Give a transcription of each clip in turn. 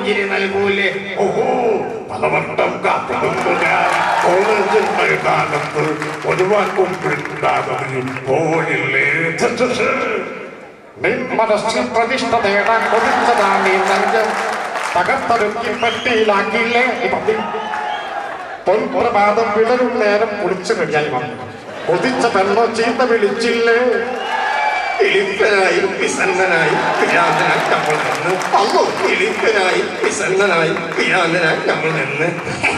പുഞ്ചിരി നൽകൂലേ ഓഹോ പലവട്ടം കാത്തിടുന്നു ഞാൻ കോളേജിൽ മൈതാനത്ത് ഒരു വാക്കും പിണ്ടാതെ പോയില്ലേ ഛെ, ഛെ, ഛെ. നിൻ മനസ്സിൽ പ്രതിഷ്ഠ നേടാൻ കൊതിച്ചതാണ് ഈ നെഞ്ചം തകർത്തൊരുക്കി പെട്ടിയിലാക്കിയില്ലേ ഇപ്പം പൊൻപ്രഭാതം വിടരും നേരം കുളിച്ചു റെഡിയായി വന്നു കൊതിച്ച പെണ്ണോ ചീത്ത വിളിച്ചില്ലേ ഇളിപ്പനായി വിസന്നനായി പിരാന്തനായി നമ്മൾ നിന്ന് അല്ലോ ഇളിപ്പനായി വിസന്നനായി പിരാന്തനായി നമ്മൾ നിന്ന്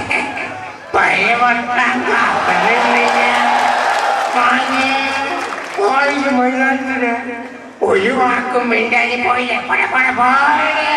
പലവട്ടം കാപ്പലില്ല വാങ്ങി കോളേജ് മുഴുവൻ ഒരു വാക്കും മിണ്ടാതെ പോയില്ലേ പട പട പോയില്ലേ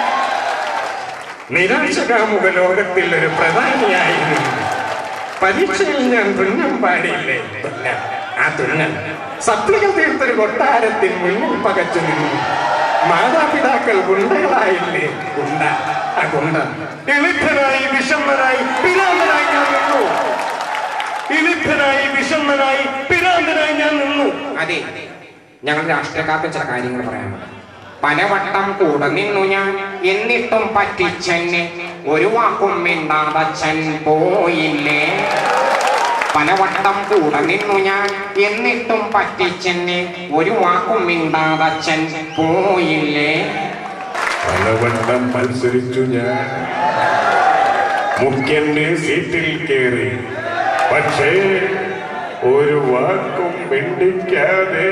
നിരാശകാമുക ലോകത്തിൽ ഒരു പ്രധാനിയായിരുന്നു പരീക്ഷയിൽ ഞാൻ തുന്നം പാടിയില്ലേ തുന്നൽ ആ തുന്നൽ സത്യകൾ തീർത്തൊരു കൊട്ടാരത്തിൽ മുന്നിൽ പകച്ചു നിന്നു മാതാപിതാക്കൾ ഗുണ്ടകളായില്ലേ ഗുണ്ട ആ ഗുണ്ട എളുപ്പനായി വിഷമ്മനായി പിരാന്തനായി ഞാൻ നിന്നു എളുപ്പനായി വിഷമ്മനായി പിരാന്തനായി ഞാൻ നിന്നു അതെ ഞങ്ങൾ രാഷ്ട്രീയക്കാർക്ക് ചില കാര്യങ്ങൾ പറയാനുണ്ട് പലവട്ടം കൂടെ നിന്നു ഞാൻ എന്നിട്ടും പറ്റിച്ചെന്നെ ഒരു വാക്കും മിണ്ടാതച്ഛൻ പോയില്ലേ പലവട്ടം കൂടെ നിന്നു ഞാൻ എന്നിട്ടും പറ്റിച്ചെന്നെ ഒരു വാക്കും മിണ്ടാതച്ഛൻ പോയില്ലേ പലവട്ടം മത്സരിച്ചു ഞാൻ മുഖ്യന്റെ സീറ്റിൽ കയറി പക്ഷേ ഒരു വാക്കും മിണ്ടിക്കാതെ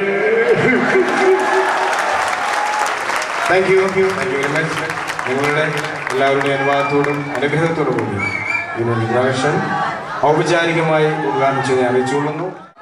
thank you thank you very much നിങ്ങളുടെ എല്ലാവരുടെയും അനുവാദത്തോടും അനുഗ്രഹത്തോടും കൂടി ഇതിനൊരു പ്രാവശ്യം ഔപചാരികമായി ഉദ്ഘാടനം ചെയ്ത് ഞാൻ അറിയിച്ചുകൊള്ളുന്നു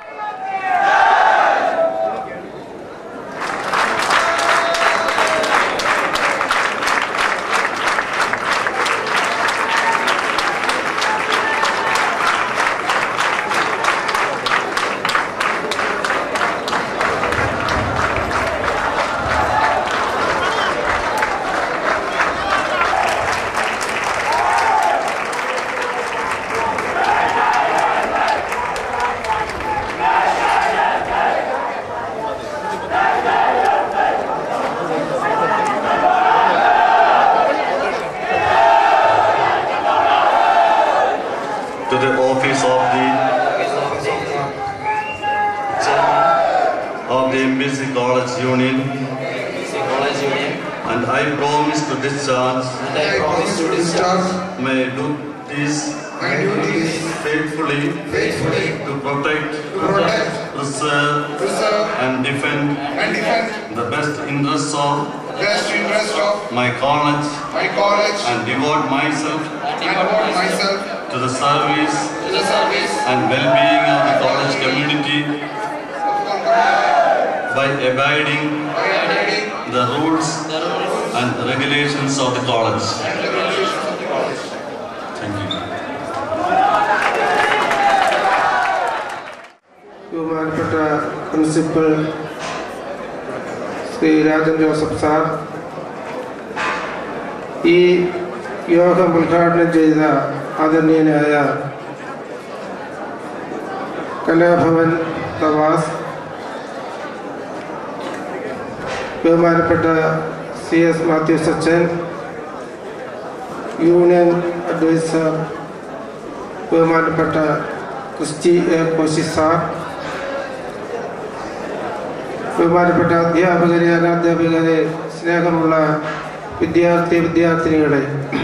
to the office of the of the MBC College Union and I promise to discharge And I promise to discharge my duties my duties faithfully faithfully to protect, to protect, preserve preserve, and defend and defend the best interests of the best interest of my college my college and devote myself and devote myself to the service to the service and well-being of the college community by abiding by adhering the rules and regulations of the college. and regulations of the college. Thank you. ബഹുമാനപ്പെട്ട principal Shri Rajan Joseph sir ഈ യോഗം ഉദ്ഘാടനം ചെയ്ത ആദരണീയനായ കലാഭവൻ നവാസ് ബഹുമാനപ്പെട്ട C S Mathew സച്ചൻ union adviser ബഹുമാനപ്പെട്ട Christy A Koshy sir ബഹുമാനപ്പെട്ട അധ്യാപകരെ അനാധ്യാപകരെ സ്നേഹമുള്ള വിദ്യാർത്ഥി വിദ്യാർത്ഥിനികളെ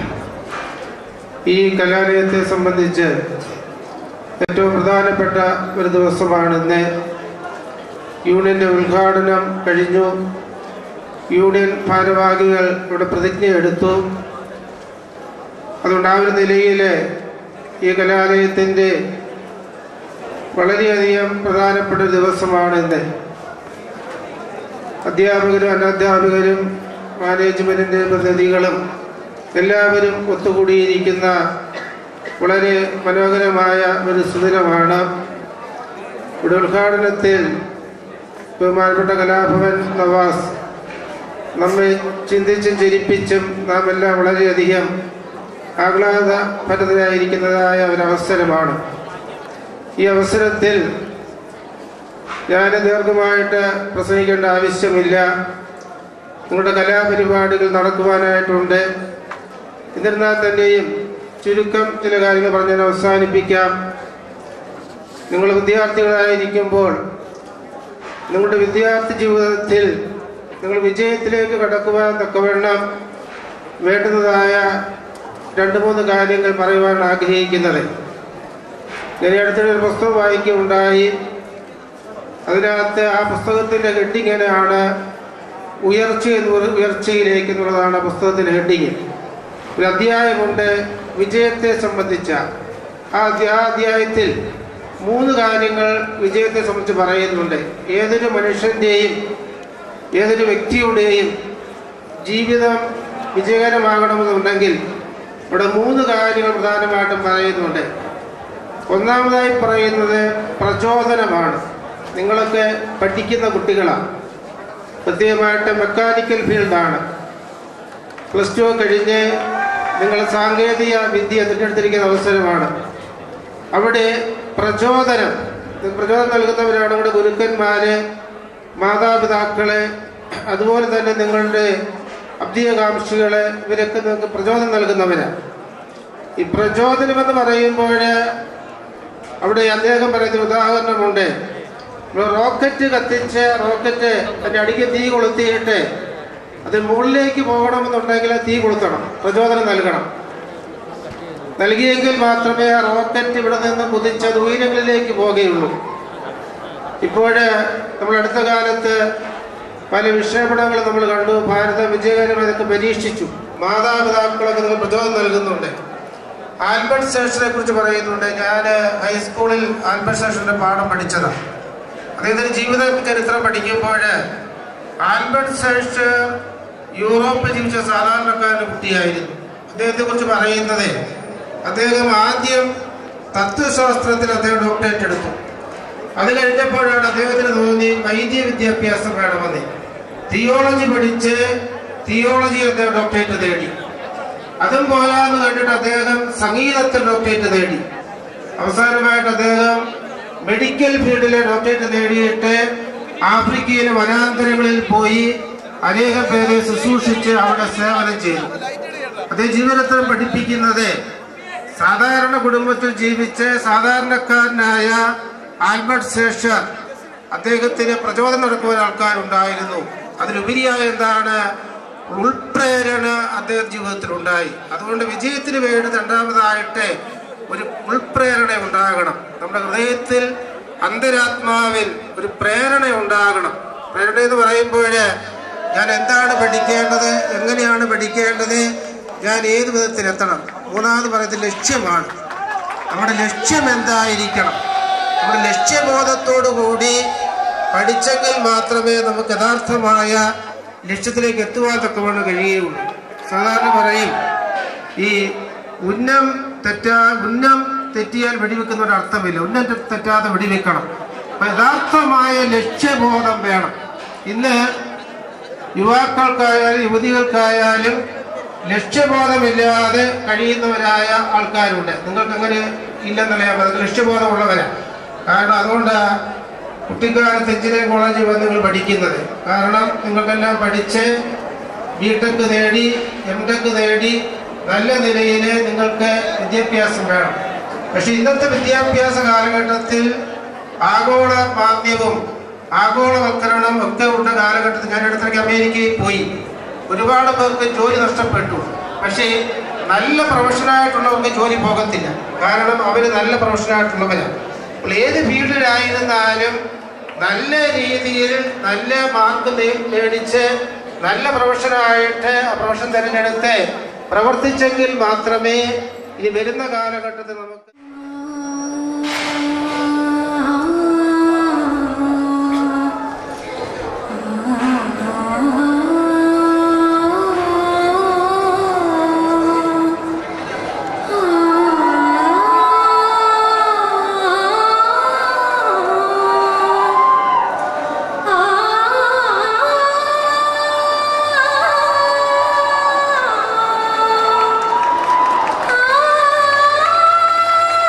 ഈ കലാലയത്തെ സംബന്ധിച്ച് ഏറ്റവും പ്രധാനപ്പെട്ട ഒരു ദിവസമാണ് ഇന്ന് യൂണിയൻ്റെ ഉദ്ഘാടനം കഴിഞ്ഞു യൂണിയൻ ഭാരവാഹികൾ ഇവിടെ പ്രതിജ്ഞ എടുത്തു അതുകൊണ്ട് ആ ഒരു നിലയിൽ ഈ കലാലയത്തിൻ്റെ വളരെയധികം പ്രധാനപ്പെട്ട ഒരു ദിവസമാണ് ഇന്ന് അധ്യാപകരും അനധ്യാപകരും മാനേജ്മെൻറ്റിൻ്റെ പ്രതിനിധികളും എല്ലാവരും ഒത്തുകൂടിയിരിക്കുന്ന വളരെ മനോഹരമായ ഒരു സുദിനമാണ് ഇവിടെ ഉദ്ഘാടനത്തിൽ ബഹുമാനപ്പെട്ട കലാഭവൻ നവാസ് നമ്മെ ചിന്തിച്ചും ചിരിപ്പിച്ചും നാം എല്ലാം വളരെയധികം ആഹ്ലാദഭരിതരായിരിക്കുന്നതായ ഒരവസരമാണ് ഈ അവസരത്തിൽ ഞാൻ ദീർഘമായിട്ട് പ്രസംഗിക്കേണ്ട ആവശ്യമില്ല നിങ്ങളുടെ കലാപരിപാടികൾ നടക്കുവാനായിട്ടുണ്ട് എന്നിരുന്നാൽ തന്നെയും ചുരുക്കം ചില കാര്യങ്ങൾ പറഞ്ഞ് ഞാൻ അവസാനിപ്പിക്കാം നിങ്ങൾ വിദ്യാർത്ഥികളായിരിക്കുമ്പോൾ നിങ്ങളുടെ വിദ്യാർത്ഥി ജീവിതത്തിൽ നിങ്ങൾ വിജയത്തിലേക്ക് കടക്കുവാൻ തക്കവണ്ണം വേണ്ടുന്നതായ രണ്ട് മൂന്ന് കാര്യങ്ങൾ പറയുവാൻ ആഗ്രഹിക്കുന്നത് ഞാൻ അടുത്തിടെ ഒരു പുസ്തകം വായിക്കുകയുണ്ടായി അതിനകത്ത് ആ പുസ്തകത്തിൻ്റെ ഹെഡിങ് എങ്ങനെയാണ് ഉയർച്ച എന്ന് പറ- ഉയർച്ചയിലേക്ക് എന്നുള്ളതാണ് ആ പുസ്തകത്തിൻ്റെ ഹെഡിങ് ഒരു അധ്യായമുണ്ട് വിജയത്തെ സംബന്ധിച്ച ആ അധ്യാ- ആ അധ്യായത്തിൽ മൂന്ന് കാര്യങ്ങൾ വിജയത്തെ സംബന്ധിച്ച് പറയുന്നുണ്ട് ഏതൊരു മനുഷ്യൻ്റെയും ഏതൊരു വ്യക്തിയുടെയും ജീവിതം വിജയകരമാകണമെന്നുണ്ടെങ്കിൽ ഇവിടെ മൂന്ന് കാര്യങ്ങൾ പ്രധാനമായിട്ടും പറയുന്നുണ്ട് ഒന്നാമതായി പറയുന്നത് പ്രചോദനമാണ് നിങ്ങളൊക്കെ പഠിക്കുന്ന കുട്ടികളാണ് പ്രത്യേകമായിട്ട് മെക്കാനിക്കൽ ഫീൽഡാണ് പ്ലസ് ടു കഴിഞ്ഞ് നിങ്ങൾ സാങ്കേതിക വിദ്യ തിരഞ്ഞെടുത്തിരിക്കുന്ന അവസരമാണ് അവിടെ പ്രചോദനം പ്രചോദനം നൽകുന്നവരാണ് നമ്മുടെ ഗുരുക്കന്മാര് മാതാപിതാക്കള് അതുപോലെ തന്നെ നിങ്ങളുടെ അബ്ദിയകാംക്ഷികള് ഇവരൊക്കെ നിങ്ങൾക്ക് പ്രചോദനം നൽകുന്നവരാണ് ഈ പ്രചോദനം എന്ന് പറയുമ്പോൾ അവിടെ അദ്ദേഹം പറയുന്ന ഉദാഹരണമുണ്ട് നമ്മൾ റോക്കറ്റ് കത്തിച്ച് റോക്കറ്റ് അതിൻ്റെ അടിക്ക് തീ കൊളുത്തിയിട്ട് അത് മുകളിലേക്ക് പോകണമെന്നുണ്ടെങ്കിൽ തീ കൊളുത്തണം പ്രചോദനം നൽകണം നൽകിയെങ്കിൽ മാത്രമേ ആ റോക്കറ്റ് ഇവിടെ നിന്ന് കുതിച്ച് അത് ഉയരങ്ങളിലേക്ക് പോകുകയുള്ളൂ ഇപ്പോൾ നമ്മൾ അടുത്ത കാലത്ത് പല വിക്ഷേപണങ്ങൾ നമ്മൾ കണ്ടു ഭാരതം വിജയകരമായി ഇതൊക്കെ പരീക്ഷിച്ചു മാതാപിതാക്കളൊക്കെ നിങ്ങൾ പ്രചോദനം നൽകുന്നുണ്ട് ആൽബർട്ട് സ്റ്റേഷനെ കുറിച്ച് പറയുന്നുണ്ട് ഞാൻ ഹൈസ്കൂളിൽ ആൽബർട്ട് സ്റ്റേഷന്റെ പാഠം പഠിച്ചതാണ് അദ്ദേഹത്തിന്റെ ജീവിത ചരിത്രം പഠിക്കുമ്പോൾ ആൽബർട്ട് സ്റ്റേഷൻ യൂറോപ്പിൽ ജീവിച്ച സാധാരണക്കാരൻ്റെ കുട്ടിയായിരുന്നു അദ്ദേഹത്തെ കുറിച്ച് പറയുന്നത് അദ്ദേഹം ആദ്യം തത്വശാസ്ത്രത്തിൽ അദ്ദേഹം ഡോക്ടറേറ്റ് എടുത്തു അത് കഴിഞ്ഞപ്പോഴാണ് അദ്ദേഹത്തിന് തോന്നി വൈദ്യ വിദ്യാഭ്യാസം വേണമെന്ന് തിയോളജി പഠിച്ച് തിയോളജി അദ്ദേഹം ഡോക്ടറേറ്റ് നേടി അതും പോരാന്ന് കണ്ടിട്ട് അദ്ദേഹം സംഗീതത്തിൽ ഡോക്ടറേറ്റ് നേടി അവസാനമായിട്ട് അദ്ദേഹം മെഡിക്കൽ ഫീൽഡിലെ ഡോക്ടറേറ്റ് നേടിയിട്ട് ആഫ്രിക്കയിലെ വനാന്തരങ്ങളിൽ പോയി അനേകം പേരെ ശുശ്രൂഷിച്ച് അവിടെ സേവനം ചെയ്തു അദ്ദേഹം ജീവിതത്തിൽ പഠിപ്പിക്കുന്നത് സാധാരണ കുടുംബത്തിൽ ജീവിച്ച് സാധാരണക്കാരനായ ആൽബർട്ട് ശേഷർ അദ്ദേഹത്തിന് പ്രചോദനം നടക്കുവാൻ ആൾക്കാരുണ്ടായിരുന്നു അതിലുപരിയായ എന്താണ് ഉൾപ്രേരണ അദ്ദേഹം ജീവിതത്തിൽ ഉണ്ടായി അതുകൊണ്ട് വിജയത്തിന് വേണ്ടി രണ്ടാമതായിട്ട് ഒരു ഉൾപ്രേരണ ഉണ്ടാകണം നമ്മുടെ ഹൃദയത്തിൽ അന്തരാത്മാവിൽ ഒരു പ്രേരണ ഉണ്ടാകണം പ്രേരണ എന്ന് പറയുമ്പോൾ ഞാൻ എന്താണ് പഠിക്കേണ്ടത് എങ്ങനെയാണ് പഠിക്കേണ്ടത് ഞാൻ ഏത് വിധത്തിൽ എത്തണം മൂന്നാമത് പറയുന്നത് ലക്ഷ്യമാണ് നമ്മുടെ ലക്ഷ്യം എന്തായിരിക്കണം നമ്മുടെ ലക്ഷ്യബോധത്തോടു കൂടി പഠിച്ചെങ്കിൽ മാത്രമേ നമുക്ക് യഥാർത്ഥമായ ലക്ഷ്യത്തിലേക്ക് എത്തുവാൻ തക്കവണ്ണം കഴിയുകയുള്ളൂ സാധാരണ പറയും ഈ ഉന്നം തെറ്റാ ഉന്നം തെറ്റിയാൽ വെടിവെക്കുന്ന ഒരു അർത്ഥമില്ല ഉന്നം തെ- തെറ്റാതെ വെടിവെക്കണം അപ്പൊ യഥാർത്ഥമായ ലക്ഷ്യബോധം വേണം ഇന്ന് യുവാക്കൾക്കായാലും യുവതികൾക്കായാലും ലക്ഷ്യബോധമില്ലാതെ കഴിയുന്നവരായ ആൾക്കാരുണ്ട് നിങ്ങൾക്ക് അങ്ങനെ ഇല്ലെന്നല്ല ഞാൻ പറഞ്ഞത് ലക്ഷ്യബോധമുള്ളവരാണ് കാരണം അതുകൊണ്ട് കുട്ടിക്കാലത്ത് എഞ്ചിനീയറിംഗ് കോളേജിൽ വന്ന് നിങ്ങൾ പഠിക്കുന്നത് കാരണം നിങ്ങൾക്കെല്ലാം പഠിച്ച് ബി ടെക് നേടി എം ടെക് നേടി നല്ല നിലയിൽ നിങ്ങൾക്ക് വിദ്യാഭ്യാസം വേണം പക്ഷെ ഇന്നത്തെ വിദ്യാഭ്യാസ കാലഘട്ടത്തിൽ ആഗോള മാന്ദ്യവും ആഗോളവൽക്കരണം ഒക്കെ ഉള്ള കാലഘട്ടത്തിൽ ഞാൻ അടുത്തിടയ്ക്ക് അമേരിക്കയിൽ പോയി ഒരുപാട് പേർക്ക് ജോലി നഷ്ടപ്പെട്ടു പക്ഷേ നല്ല പ്രൊഫഷനായിട്ടുള്ളവർക്ക് ജോലി പോകത്തില്ല കാരണം അവർ നല്ല പ്രൊഫഷനായിട്ടുള്ളവരാണ് അപ്പോൾ ഏത് ഫീൽഡിലായിരുന്നാലും നല്ല രീതിയിൽ നല്ല മാർക്ക് നേ- മേടിച്ച് നല്ല പ്രൊഫഷനായിട്ട് ആ പ്രൊഫഷൻ തിരഞ്ഞെടുത്ത് പ്രവർത്തിച്ചെങ്കിൽ മാത്രമേ ഇനി വരുന്ന കാലഘട്ടത്തിൽ നമുക്ക് ആ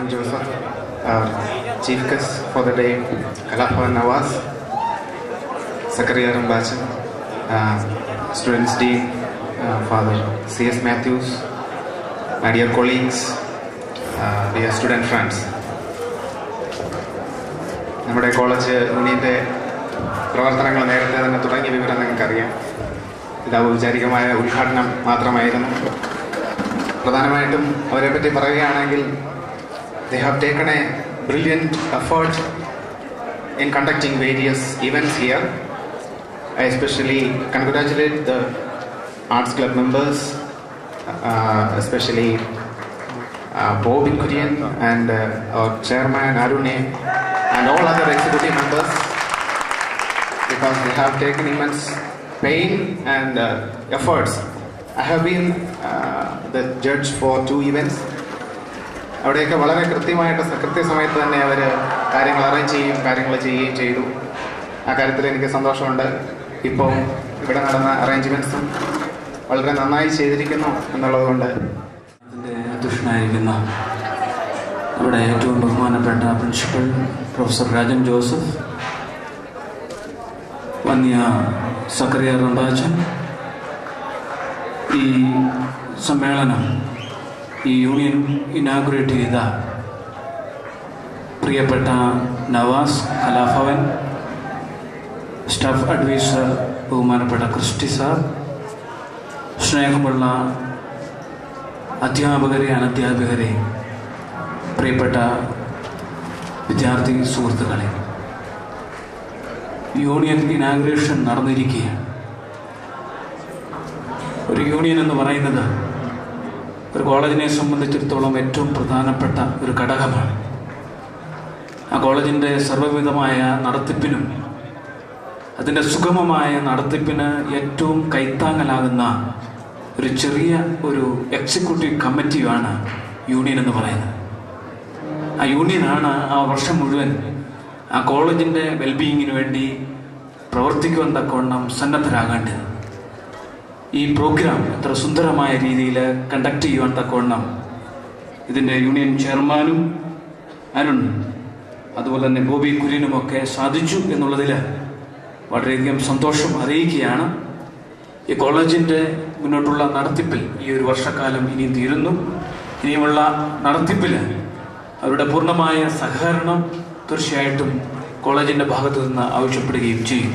Rajan Joseph, our chief guest for the day, Kalapan Nawaz, Zakaria Rambachan, uh, students dean, uh, Father C.S. Matthews, my dear colleagues, uh, dear student friends. നമ്മുടെ കോളേജ് യൂണിയൻ്റെ പ്രവർത്തനങ്ങൾ നേരത്തെ തന്നെ തുടങ്ങിയ വിവരം നിങ്ങൾക്കറിയാം ഇത് ഔപചാരികമായ ഉദ്ഘാടനം മാത്രമായിരുന്നു പ്രധാനമായിട്ടും അവരെ പറ്റി പറയുകയാണെങ്കിൽ they have taken a brilliant effort in conducting various events here I especially congratulate the arts club members especially Bobin Kurian and our chairman അരുണെ and all other executive members because they have taken immense pain and uh, efforts. I have been uh, the judge for two events. അവിടെയൊക്കെ വളരെ കൃത്യമായിട്ട് സ- കൃത്യസമയത്ത് തന്നെ അവർ കാര്യങ്ങൾ arrange ചെയ്യും കാര്യങ്ങൾ ചെയ്യുകയും ചെയ്തു ആ കാര്യത്തിൽ എനിക്ക് സന്തോഷമുണ്ട് ഇപ്പോൾ ഇവിടെ നടന്ന അറേഞ്ച്മെൻറ്റ്സും വളരെ നന്നായി ചെയ്തിരിക്കുന്നു എന്നുള്ളതുകൊണ്ട് അതിൻ്റെ അധ്യക്ഷനായിരിക്കുന്ന നമ്മുടെ ഏറ്റവും ബഹുമാനപ്പെട്ട പ്രിൻസിപ്പൽ പ്രൊഫസർ രാജൻ ജോസഫ് വന്യ സക്കറിയ റംബാച്ചൻ ഈ സമ്മേളനം ഈ യൂണിയൻ ഇനാഗുറേറ്റ് ചെയ്ത പ്രിയപ്പെട്ട നവാസ് കലാഭവൻ സ്റ്റാഫ് അഡ്വൈസർ ബഹുമാനപ്പെട്ട ക്രിസ്റ്റി സാർ സ്നേഹമുള്ള അധ്യാപകരെ അനധ്യാപകരെ പ്രിയപ്പെട്ട വിദ്യാർത്ഥി സുഹൃത്തുക്കളെ യൂണിയൻ ഇനാഗ്രേഷൻ നടന്നിരിക്കുകയാണ് ഒരു യൂണിയൻ എന്ന് പറയുന്നത് ഒരു കോളേജിനെ സംബന്ധിച്ചിടത്തോളം ഏറ്റവും പ്രധാനപ്പെട്ട ഒരു ഘടകമാണ് ആ കോളേജിൻ്റെ സർവ്വവിധമായ നടത്തിപ്പിനും അതിൻ്റെ സുഗമമായ നടത്തിപ്പിന് ഏറ്റവും കൈത്താങ്ങലാകുന്ന ഒരു ചെറിയ ഒരു എക്സിക്യൂട്ടീവ് കമ്മിറ്റിയാണ് യൂണിയൻ എന്ന് പറയുന്നത് ആ യൂണിയനാണ് ആ വർഷം മുഴുവൻ ആ കോളേജിൻ്റെ വെൽബീയിങ്ങിന് വേണ്ടി പ്രവർത്തിക്കുവാൻ തക്കവണ്ണം സന്നദ്ധരാകേണ്ടത് ഈ പ്രോഗ്രാം എത്ര സുന്ദരമായ രീതിയിൽ കണ്ടക്ട് ചെയ്യുവാൻ തക്കവണ്ണം ഇതിൻ്റെ യൂണിയൻ ചെയർമാനും അരുൺ അതുപോലെ തന്നെ ബോബി കുര്യനുമൊക്കെ സാധിച്ചു എന്നുള്ളതിൽ വളരെയധികം സന്തോഷം അറിയിക്കുകയാണ് ഈ കോളേജിൻ്റെ മുന്നോട്ടുള്ള നടത്തിപ്പിൽ ഈ ഒരു വർഷക്കാലം ഇനിയും തീരുന്നു ഇനിയുമുള്ള നടത്തിപ്പിൽ അവരുടെ പൂർണ്ണമായ സഹകരണം തീർച്ചയായിട്ടും കോളേജിൻ്റെ ഭാഗത്തു നിന്ന് ആവശ്യപ്പെടുകയും ചെയ്യും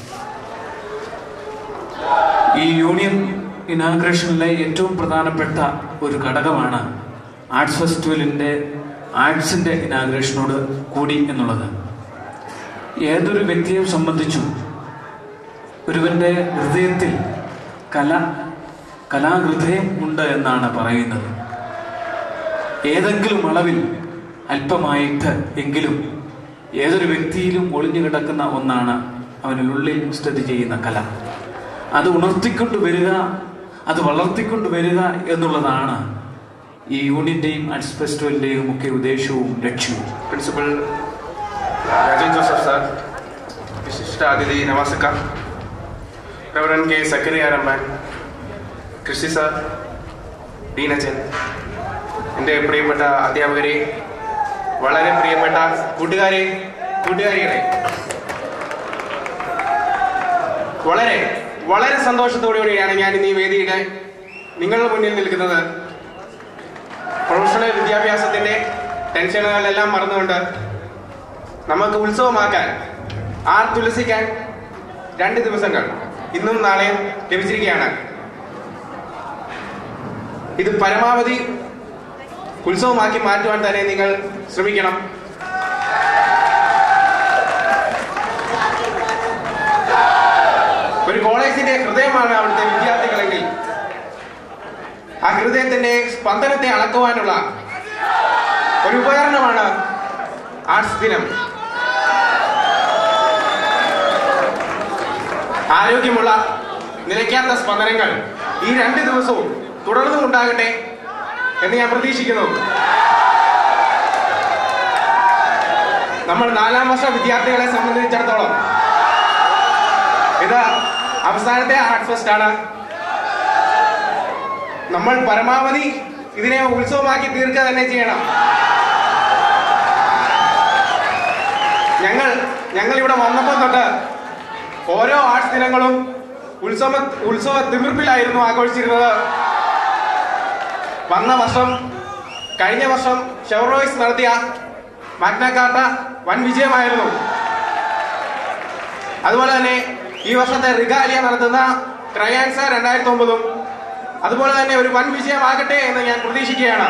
ഈ യൂണിയൻ ഇനാഗ്രേഷനിലെ ഏറ്റവും പ്രധാനപ്പെട്ട ഒരു ഘടകമാണ് ആർട്സ് ഫെസ്റ്റിവലിൻ്റെ ആർട്സിൻ്റെ ഇനാഗ്രേഷനോട് കൂടി എന്നുള്ളത് ഏതൊരു വ്യക്തിയെ സംബന്ധിച്ചും ഒരുവന്റെ ഹൃദയത്തിൽ കല കലാഹൃദയം ഉണ്ട് എന്നാണ് പറയുന്നത് ഏതെങ്കിലും അളവിൽ അല്പമായിട്ട് എങ്കിലും ഏതൊരു വ്യക്തിയിലും ഒളിഞ്ഞു കിടക്കുന്ന ഒന്നാണ് അവനുള്ളിൽ സ്ഥിതി ചെയ്യുന്ന കല അത് ഉണർത്തിക്കൊണ്ട് വരിക അത് വളർത്തിക്കൊണ്ട് വരിക എന്നുള്ളതാണ് ഈ യൂണിയന്റെയും ആർട്സ് ഫെസ്റ്റിവലിന്റെയും ഒക്കെ ഉദ്ദേശവും ലക്ഷ്യവും പ്രിൻസിപ്പൽ രാജൻ ജോസഫ് സാർ വിശിഷ്ട അതിഥി നവാസക്ക റവറൻ കെ സക്കറിയ റഹ്മാൻ കൃഷി സാർ ഡീനച്ചൻ എൻ്റെ പ്രിയപ്പെട്ട അധ്യാപകരെ വളരെ പ്രിയപ്പെട്ട കൂട്ടുകാരെ കൂട്ടുകാരികളെ വളരെ വളരെ സന്തോഷത്തോടുകൂടിയാണ് ഞാൻ ഇന്ന് ഈ വേദിയുടെ നിങ്ങളുടെ മുന്നിൽ നിൽക്കുന്നത് പ്രൊഫഷണൽ വിദ്യാഭ്യാസത്തിന്റെ ടെൻഷനുകളെല്ലാം മറന്നുകൊണ്ട് നമുക്ക് ഉത്സവമാക്കാൻ ആർത്തുല്ലസിക്കാൻ രണ്ട് ദിവസങ്ങൾ ഇന്നും നാളെയും ലഭിച്ചിരിക്കുകയാണ് ഇത് പരമാവധി ഉത്സവമാക്കി മാറ്റുവാൻ തന്നെ നിങ്ങൾ ശ്രമിക്കണം ഒരു കോളേജിന്റെ ഹൃദയമാണ് അവിടുത്തെ വിദ്യാർത്ഥികളെങ്കിൽ ആ ഹൃദയത്തിന്റെ സ്പന്ദനത്തെ അളക്കുവാനുള്ള ഒരു ഉപകരണമാണ് ആർട്സ് ദിനം ആരോഗ്യമുള്ള നിലയ്ക്കാത്ത സ്പന്ദനങ്ങൾ ഈ രണ്ട് ദിവസവും തുടർന്നും ഉണ്ടാകട്ടെ എന്ന് ഞാൻ പ്രതീക്ഷിക്കുന്നു നമ്മൾ നാലാം വർഷ വിദ്യാർത്ഥികളെ സംബന്ധിച്ചിടത്തോളം ഇത് അവസാനത്തെ ആർട്ട് ഫെസ്റ്റ് ആണ് നമ്മൾ പരമാവധി ഇതിനെ ഉത്സവമാക്കി തീർക്കുക തന്നെ ചെയ്യണം ഞങ്ങൾ ഞങ്ങൾ ഇവിടെ വന്നപ്പോൾ തൊട്ട് ഓരോ ആർട്സ് ദിനങ്ങളും ഉത്സവ ഉത്സവ തിമിർപ്പിലായിരുന്നു ആഘോഷിച്ചിരുന്നത് വന്ന വർഷം കഴിഞ്ഞ വർഷം ഷെവറോയ്സ് നടത്തിയ മാഗ്നക്കാർട്ട വൻ വിജയമായിരുന്നു അതുപോലെ തന്നെ ഈ വർഷത്തെ റിഗാലിയ നടത്തുന്ന ക്രയാൻസ രണ്ടായിരത്തി ഒമ്പതും അതുപോലെ തന്നെ ഒരു വൻ വിജയമാകട്ടെ എന്ന് ഞാൻ പ്രതീക്ഷിക്കുകയാണ്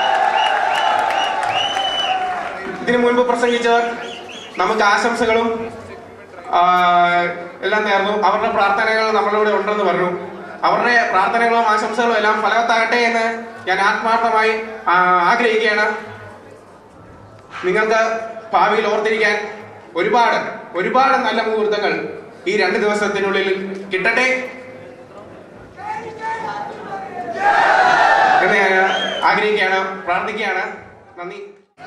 ഇതിനു മുൻപ് പ്രസംഗിച്ചവർ നമുക്ക് ആശംസകളും ആ, എല്ലാം നേർന്നു അവരുടെ പ്രാർത്ഥനകൾ നമ്മളിവിടെ ഉണ്ടെന്ന് പറഞ്ഞു അവരുടെ പ്രാർത്ഥനകളും ആശംസകളും എല്ലാം ഫലവത്താകട്ടെ എന്ന് ഞാൻ ആത്മാർത്ഥമായി ആ, ആഗ്രഹിക്കുകയാണ് നിങ്ങൾക്ക് ഭാവിയിൽ ഓർത്തിരിക്കാൻ ഒരുപാട് ഒരുപാട് നല്ല മുഹൂർത്തങ്ങൾ ഈ രണ്ട് ദിവസത്തിനുള്ളിൽ കിട്ടട്ടെ എന്ന് ഞാൻ ആഗ്രഹിക്കുകയാണ് പ്രാർത്ഥിക്കുകയാണ് നന്ദി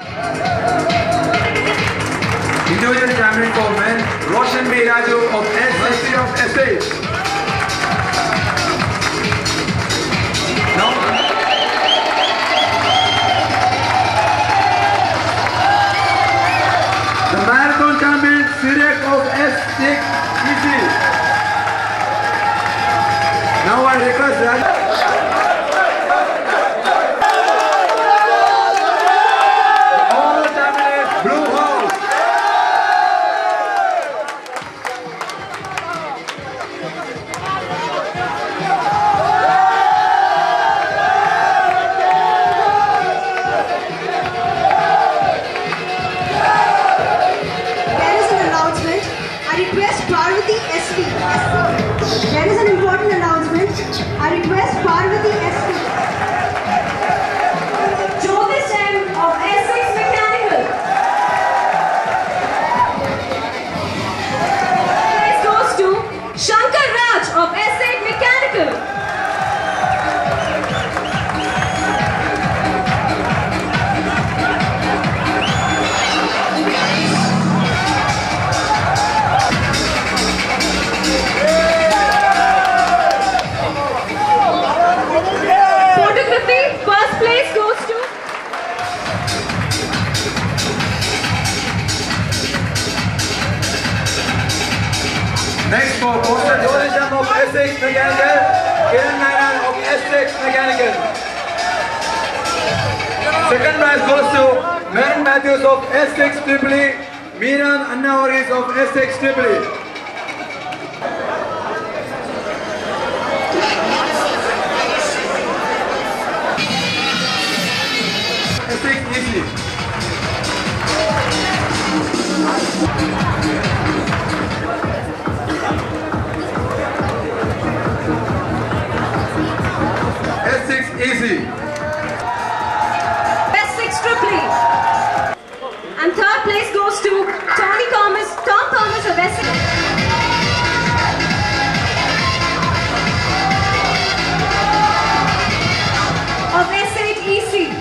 Individual champion for men, Roshan B. Raju of SSC of SA. Now, the marathon champion, Sirek of S6 EC. Now I request Raju. All champions, Blue House. There is an announcement. I request Parvati SV. There is an important announcement. I request Parvati SV. Jyotish M of S6 Mechanical. Place goes to Shankar Raj of S8 Mechanical. Photography, first place goes to Next for Poster Jyotishan of S6 Mechanical, Kiran Nainan of S6 Mechanical. Second prize goes to Meron Matthews of S6 Tripoli, Miran Annawaris of S6 Tripoli. S6 easily. S6 easy. Best Six Tripoli. And third place goes to Tony Thomas, Tom Thomas of Essex. Of S8 EC.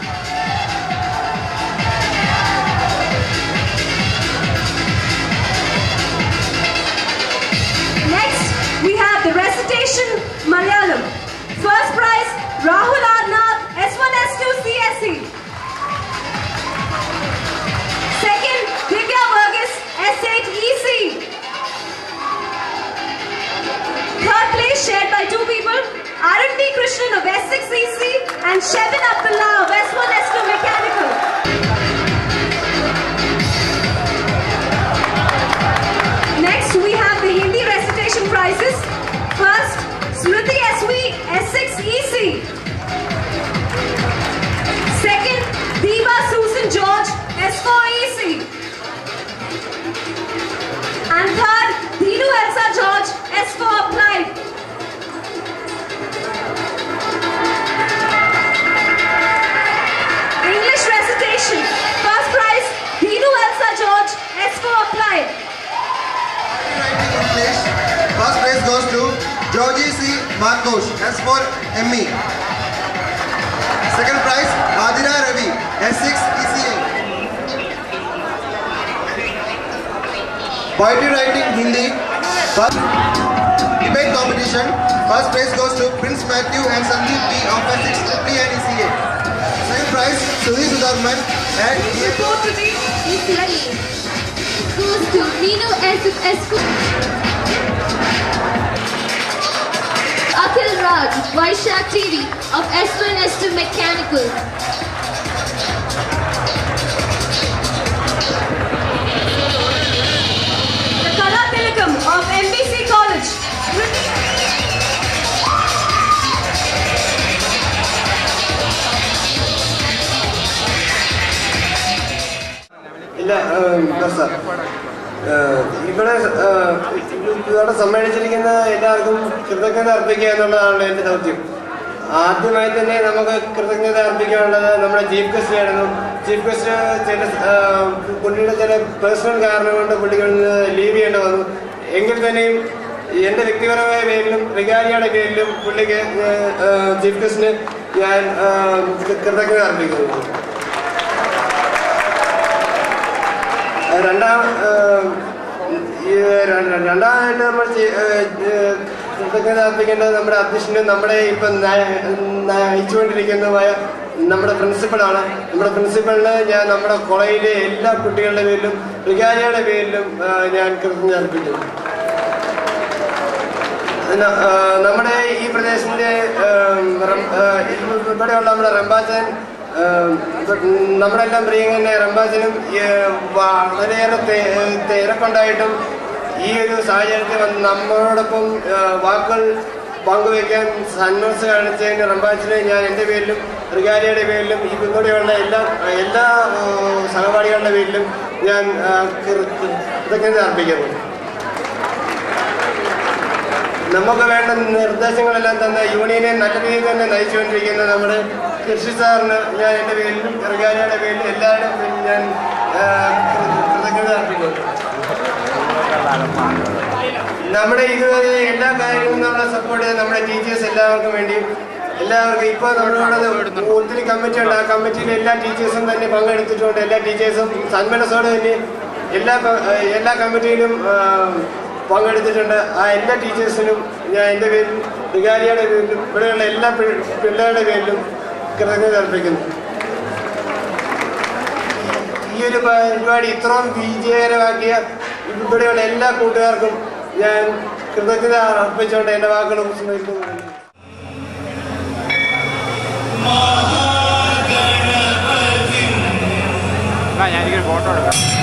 Next, we have the recitation Malayalam. First prize, Rahul Arnath, S1S2 CSE. Second, Divya Vargas, S8 EC. Third place shared by two people, Arun B. Krishnan of S6 EC and Shevin Abdullah of S1S2 Mechanical. Next, we have the Hindi recitation prizes. First, Smriti SV, S6 EC. Second, Diva Susan George, S4 EC. And third, Dinu Elsa George, S4 Applied. English recitation. First prize, Dinu Elsa George, S4 Applied. English. First place goes to Georgie C. Marcos, S4 ME. Second prize, Adira Ravi, S6 ECA. Poetry writing Hindi. First debate competition. First place goes to Prince Matthew and Sandeep B of S6 Tripoli and ECA. Second prize, Sudhi Sudarman and Report to the ECA. goes to Nino S. Esco. Akhil Raj, Vaishak TV of S1 S2 Mechanical. The Kala Tilakam of MBC College. ഇല്ല ഏഹ്, sir ഏഹ്, ഇവിടെ ഏഹ്, ഇവിടെ സമ്മേളിച്ചിരിക്കുന്ന എല്ലാവർക്കും കൃതജ്ഞത അർപ്പിക്കുക എന്നുള്ളതാണ് എൻ്റെ ദൗത്യം ആദ്യമായി തന്നെ നമുക്ക് കൃതജ്ഞത അർപ്പിക്കാനുള്ളത് നമ്മുടെ ചീഫ് ഗസ്റ്റ് ആയിരുന്നു ചീഫ് ഗസ്റ്റ് ചില ഏഹ്, പുള്ളിയുടെ ചില പേഴ്സണൽ കാരണം കൊണ്ട് പുള്ളികളിൽ നിന്ന് ലീവ് ചെയ്യേണ്ടി വന്നു എങ്കിൽ തന്നെയും എൻ്റെ വ്യക്തിപരമായ പേരിലും റിഗാലിയുടെ പേരിലും പുള്ളിക്ക് ഏഹ്, ഏഹ്, ചീഫ് ഗസ്റ്റിന് ഞാൻ ഏഹ്, കൃതജ്ഞത അർപ്പിക്കുന്നു രണ്ടാം ഏഹ്, ഈ ര- രണ്ടാമതായിട്ട് നമ്മൾ ചെയ്- ഏഹ്, ഏഹ്, കൃതജ്ഞത അർപ്പിക്കേണ്ടത് നമ്മുടെ അധ്യക്ഷനും നമ്മുടെ ഇപ്പം നയ- നയിച്ചുകൊണ്ടിരിക്കുന്നതുമായ നമ്മുടെ പ്രിൻസിപ്പളാണ് നമ്മുടെ പ്രിൻസിപ്പളിന് ഞാൻ നമ്മുടെ കോളേജിലെ എല്ലാ കുട്ടികളുടെ പേരിലും റിഗാലിയുടെ പേരിലും ഏഹ്, ഞാൻ കൃതജ്ഞത അർപ്പിക്കുന്നു പിന്നെ, ഏഹ്, നമ്മുടെ ഈ പ്രദേശത്തിന്റെ ഏഹ്, റം- ഏഹ്, ഇവിടെയുള്ള നമ്മുടെ റംബാച്ചൻ ഏഹ്, നമ്മളെല്ലാം പ്രിയങ്കന്നെ റംബാച്ചനും ഏഹ്, വളരെയേറെ തെ- തിരക്കുണ്ടായിട്ടും ഈ ഒരു സാഹചര്യത്തിൽ വന്ന് നമ്മളോടൊപ്പം ഏഹ്, വാക്കുകൾ പങ്കുവയ്ക്കാൻ സന്മനസ് കാണിച്ചതിന് റംബാച്ചിനെ ഞാൻ എൻ്റെ പേരിലും റിഗാലിയുടെ പേരിലും ഈ പിന്നോടെയുള്ള എല്ലാ എല്ലാ ഏഹ്, സഹപാഠികളുടെ പേരിലും ഞാൻ ഏഹ്, കൃ- കൃതജ്ഞത അർപ്പിക്കുന്നു നമുക്ക് വേണ്ട നിർദ്ദേശങ്ങളെല്ലാം തന്ന യൂണിയനെ നല്ല രീതിയിൽ തന്നെ നയിച്ചുകൊണ്ടിരിക്കുന്ന നമ്മുടെ കൃഷി സാറിന് ഞാൻ എൻ്റെ പേരിലും റിഗാലിയുടെ പേരിലും എല്ലാവരുടെയും പേരിലും ഞാൻ ആ, കൃ- കൃതജ്ഞത അർപ്പിക്കുന്നു നമ്മുടെ ഇതുവരെ എല്ലാ കാര്യങ്ങളും നമ്മളെ സപ്പോർട്ട് ചെയ്ത് നമ്മുടെ ടീച്ചേഴ്സ് എല്ലാവർക്കും വേണ്ടി എല്ലാവർക്കും ഇപ്പോൾ നമ്മളോട് ഒത്തിരി കമ്മിറ്റി ഉണ്ട് ആ കമ്മിറ്റിയിൽ എല്ലാ ടീച്ചേഴ്സും തന്നെ പങ്കെടുത്തിട്ടുണ്ട് എല്ലാ ടീച്ചേഴ്സും സന്മനസ്സോടെ തന്നെ എല്ലാ ക- എല്ലാ കമ്മിറ്റിയിലും ആ, പങ്കെടുത്തിട്ടുണ്ട് ആ എല്ലാ ടീച്ചേഴ്സിനും ഞാൻ എൻ്റെ പേരിലും റിഗാലിയുടെ പേരിലും ഇവിടെയുള്ള എല്ലാ പി- പിള്ളേരുടെ പേരിലും കൃതജ്ഞത അർപ്പിക്കുന്നു ഈ ഒരു പരിപാടി ഇത്രയും വിജയകരമാക്കിയ ഇവിടെയുള്ള എല്ലാ കൂട്ടുകാർക്കും ഞാൻ കൃതജ്ഞത അർപ്പിച്ചുകൊണ്ട് എൻ്റെ വാക്കുകൾ ഉപസംഹരിക്കുന്നു ഞാനിതൊരു ഫോട്ടോ എടുക്കാം